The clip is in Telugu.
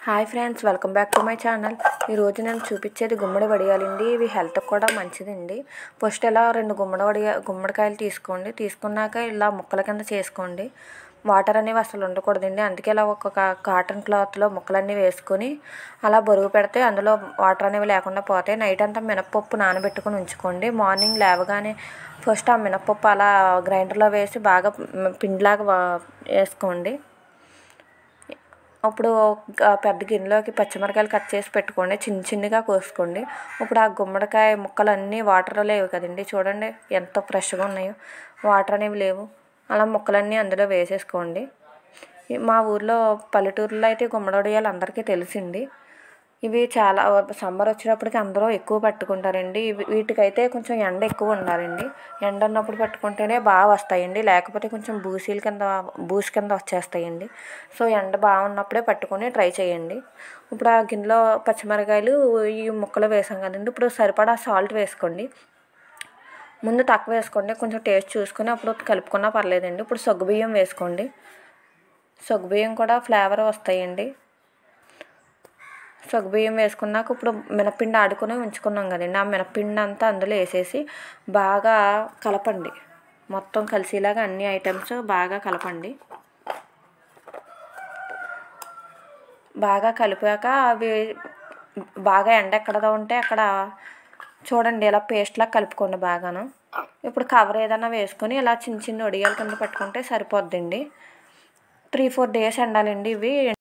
hi friends welcome back to my channel ఈరోజు నేను చూపించేది గుమ్మడి వడియాలండి ఇవి హెల్త్కి కూడా మంచిదండి ఫస్ట్ ఇలా రెండు గుమ్మడి వడియ గుమ్మడికాయలు తీసుకోండి తీసుకున్నాక ఇలా ముక్కల కింద చేసుకోండి వాటర్ అనేవి అసలు ఉండకూడదండి అందుకే ఇలా ఒక కా- కాటన్ క్లాత్లో ముక్కలన్నీ వేసుకొని అలా బరువు పెడితే అందులో వాటర్ అనేవి లేకుండా పోతాయి నైట్ అంతా మినపప్పు నానబెట్టుకొని ఉంచుకోండి మార్నింగ్ లేవగానే ఫస్ట్ ఆ మినపప్పు అలా గ్రైండర్లో వేసి బాగా పిండిలాగా వా- వేసుకోండి అప్పుడు ఒక పెద్ద గిన్నెలోకి పచ్చిమిరకాయలు కట్ చేసి పెట్టుకోండి చిన్న చిన్నగా కోసుకోండి ఇప్పుడు ఆ గుమ్మడికాయ ముక్కలన్నీ వాటర్లో లేవు కదండి చూడండి ఎంత ఫ్రెష్గా ఉన్నాయో వాటర్ అనేవి లేవు అలా ముక్కలన్నీ అందులో వేసేసుకోండి ఈ మా ఊర్లో పల్లెటూరులో అయితే గుమ్మడి వడియాలు అందరికీ తెలిసింది ఇవి చాలా సమ్మర్ వచ్చినప్పటికి అందరూ ఎక్కువ పట్టుకుంటారండి ఇవి వీటికైతే కొంచెం ఎండ ఎక్కువ ఉండాలండి ఎండ ఉన్నప్పుడు పట్టుకుంటేనే బాగా వస్తాయండి లేకపోతే కొంచెం బూసీల కింద బూసి కింద వచ్చేస్తాయండి సో ఎండ బాగున్నప్పుడే పట్టుకొని ట్రై చేయండి ఇప్పుడు ఆ గిన్నెలో పచ్చిమిరకాయలు ఈ ముక్కలు వేసాం కదండి ఇప్పుడు సరిపడా సాల్ట్ వేసుకోండి ముందు తక్కువ వేసుకోండి కొంచెం టేస్ట్ చూసుకొని అప్పుడు కలుపుకున్నా పర్లేదండి ఇప్పుడు సగ్గుబియ్యం వేసుకోండి సగ్గుబియ్యం కూడా ఫ్లేవర్ వస్తాయండి సగ్గుబియ్యం వేసుకున్నాక ఇప్పుడు మినపిండి ఆడుకొని ఉంచుకున్నాం కదండి ఆ మినపిండి అంతా అందులో వేసేసి బాగా కలపండి మొత్తం కలిసేలాగా అన్ని ఐటమ్స్ బాగా కలపండి బాగా కలిపాక అవి బాగా ఎండ ఎక్కడ ఉంటే అక్కడ చూడండి ఇలా పేస్ట్లా కలుపుకోండి బాగాను ఇప్పుడు కవర్ ఏదైనా వేసుకొని ఇలా చిన్న చిన్న ఒడియాల కింద పెట్టుకుంటే సరిపోద్దండి త్రీ ఫోర్ డేస్ ఎండాలండి ఇవి